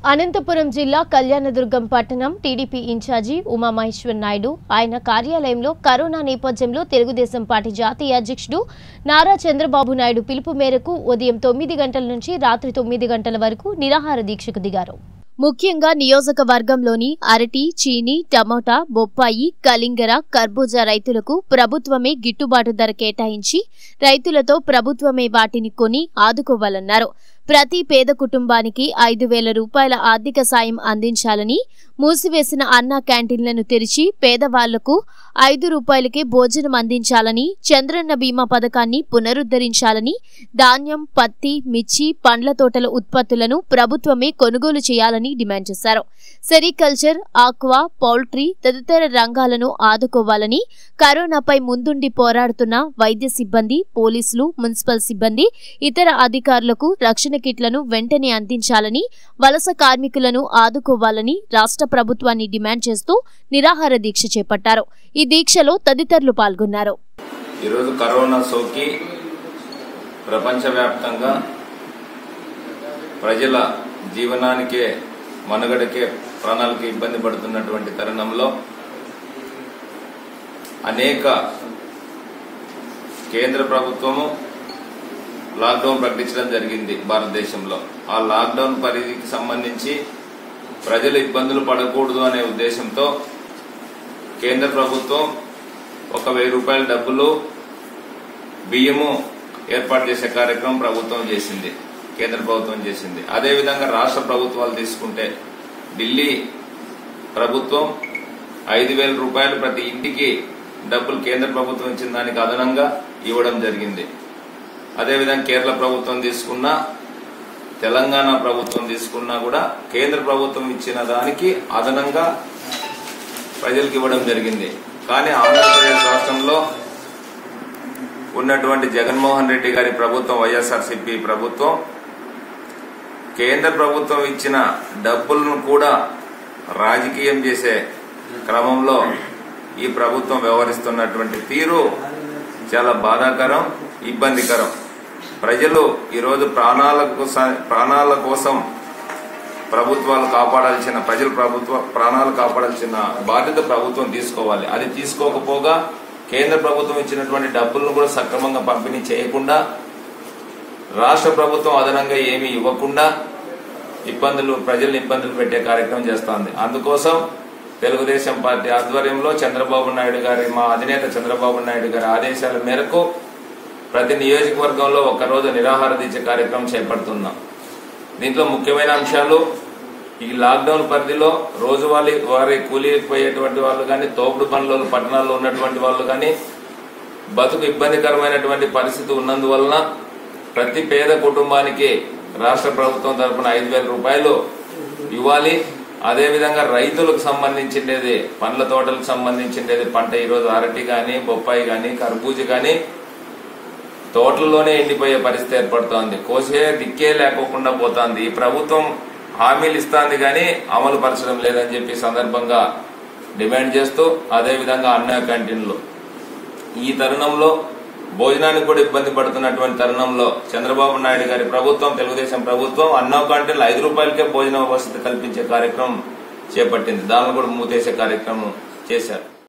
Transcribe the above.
అనంతపురం జిల్లా కళ్యాణదుర్గం పట్టణం TDP incharge Umamaheshwar Naidu ఆయన కార్యాలయంలో కరోనా నేపథ్యంలో తెలుగుదేశం పార్టీ జాతీయ అధ్యక్షుడు నారా చంద్రబాబు నాయుడు పిలుపు మేరకు ఉదయం తొమ్మిది గంటల నుంచి రాత్రి తొమ్మిది గంటల వరకు నిరాహార దీక్షకు దిగారు ముఖ్యంగా నియోజకవర్గంలోని అరటి చీని టమోటా బొప్పాయి కలింగర కర్బూజా రైతులకు ప్రభుత్వమే గిట్టుబాటు ధర కేటాయించి రైతులతో ప్రభుత్వమే వాటిని కొని ఆదుకోవాలన్నారు ప్రతి పేద కుటుంబానికి ఐదు వేల రూపాయల ఆర్థిక సాయం అందించాలని మూసివేసిన అన్నా క్యాంటీన్లను తెరిచి పేదవాళ్లకు ఐదు రూపాయలకే భోజనం అందించాలని చంద్రన్న బీమా పథకాన్ని పునరుద్ధరించాలని ధాన్యం పత్తి మిర్చి పండ్ల తోటల ఉత్పత్తులను ప్రభుత్వమే కొనుగోలు చేయాలని డిమాండ్ చేశారు సెరికల్చర్ ఆక్వా పౌల్ట్రీ తదితర రంగాలను ఆదుకోవాలని కరోనాపై ముందుండి పోరాడుతున్న వైద్య సిబ్బంది పోలీసులు మున్సిపల్ సిబ్బంది ఇతర అధికారులకు రక్షణ కిట్లను వెంటనే అందించాలని వలస కార్మికులను ఆదుకోవాలని రాష్ట్ర ప్రభుత్వాన్ని డిమాండ్ చేస్తూ నిరాహార దీక్ష చేపట్టారు ఈ దీక్షలో తదితరులు పాల్గొన్నారు ఈరోజు కరోనా సోకి ప్రపంచవ్యాప్తంగా ప్రజల జీవనానికే మనుగడకే ప్రాణాలకి ఇబ్బంది పడుతున్నటువంటి తరుణంలో అనేక కేంద్ర ప్రభుత్వము లాక్డౌన్ ప్రకటించడం జరిగింది భారతదేశంలో ఆ లాక్డౌన్ పరిధికి సంబంధించి ప్రజలు ఇబ్బందులు పడకూడదు అనే ఉద్దేశంతో కేంద్ర ప్రభుత్వం ఒక వెయ్యి రూపాయల డబ్బులు బియ్యము ఏర్పాటు చేసే కార్యక్రమం ప్రభుత్వం చేసింది కేంద్ర ప్రభుత్వం చేసింది అదేవిధంగా రాష్ట్ర ప్రభుత్వాలు తీసుకుంటే ఢిల్లీ ప్రభుత్వం ఐదు వేల రూపాయలు ప్రతి ఇంటికి డబ్బులు కేంద్ర ప్రభుత్వం ఇచ్చిన దానికి అదనంగా ఇవ్వడం జరిగింది అదేవిధంగా కేరళ ప్రభుత్వం తీసుకున్నా తెలంగాణ ప్రభుత్వం తీసుకున్నా కూడా కేంద్ర ప్రభుత్వం ఇచ్చిన దానికి అదనంగా ప్రజలకు ఇవ్వడం జరిగింది కానీ ఆంధ్రప్రదేశ్ రాష్ట్రంలో ఉన్నటువంటి జగన్మోహన్ రెడ్డి గారి ప్రభుత్వం వైఎస్ఆర్సీపీ ప్రభుత్వం కేంద్ర ప్రభుత్వం ఇచ్చిన డబ్బులను కూడా రాజకీయం చేసే క్రమంలో ఈ ప్రభుత్వం వ్యవహరిస్తున్నటువంటి తీరు చాలా బాధాకరం ఇబ్బందికరం ప్రజలు ఈరోజు ప్రాణాలకు స- ప్రాణాల కోసం ప్రభుత్వాలు కాపాడాల్సిన ప్రజలు ప్రభుత్వ ప్రాణాలు కాపాడాల్సిన బాధ్యత ప్రభుత్వం తీసుకోవాలి అది తీసుకోకపోగా కేంద్ర ప్రభుత్వం ఇచ్చినటువంటి డబ్బులను కూడా సక్రమంగా పంపిణీ చేయకుండా రాష్ట్ర ప్రభుత్వం అదనంగా ఏమీ ఇవ్వకుండా ఇబ్బందులు ప్రజల్ని ఇబ్బందులు పెట్టే కార్యక్రమం చేస్తోంది అందుకోసం తెలుగుదేశం పార్టీ ఆధ్వర్యంలో చంద్రబాబు నాయుడు గారి మా అధినేత చంద్రబాబు నాయుడు గారి ఆదేశాల మేరకు ప్రతి నియోజకవర్గంలో ఒక్కరోజు నిరాహార దీక్ష కార్యక్రమం చేపడుతున్నాం దీంట్లో ముఖ్యమైన అంశాలు ఈ లాక్డౌన్ పరిధిలో రోజువారీ వారి కూలీకి పోయేటువంటి వాళ్ళు కానీ తోపుడు పనులు పట్టణాల్లో ఉన్నటువంటి వాళ్ళు కానీ బతుకు ఇబ్బందికరమైనటువంటి పరిస్థితి ఉన్నందువలన ప్రతి పేద కుటుంబానికి రాష్ట్ర ప్రభుత్వం తరపున ఐదు వేల రూపాయలు ఇవ్వాలి అదేవిధంగా రైతులకు సంబంధించిండేది పండ్ల తోటలకు సంబంధించిండేది పంట ఈరోజు అరటి కానీ బొప్పాయి కానీ కర్బూజ కానీ తోటల్లోనే ఎండిపోయే పరిస్థితి ఏర్పడుతోంది కోసే దిక్కే లేకోకుండా పోతోంది ఈ ప్రభుత్వం హామీలు ఇస్తాంది కానీ అమలు పరచడం లేదని చెప్పి సందర్భంగా డిమాండ్ చేస్తూ అదేవిధంగా అన్న క్యాంటీన్లు ఈ తరుణంలో భోజనానికి కూడా ఇబ్బంది పడుతున్నటువంటి తరుణంలో చంద్రబాబు నాయుడు గారి ప్రభుత్వం తెలుగుదేశం ప్రభుత్వం అన్నా క్యాంటీన్లు ఐదు రూపాయలకే భోజన వసతి కల్పించే కార్యక్రమం చేపట్టింది దానిని కూడా మూతేసే కార్యక్రమం చేశారు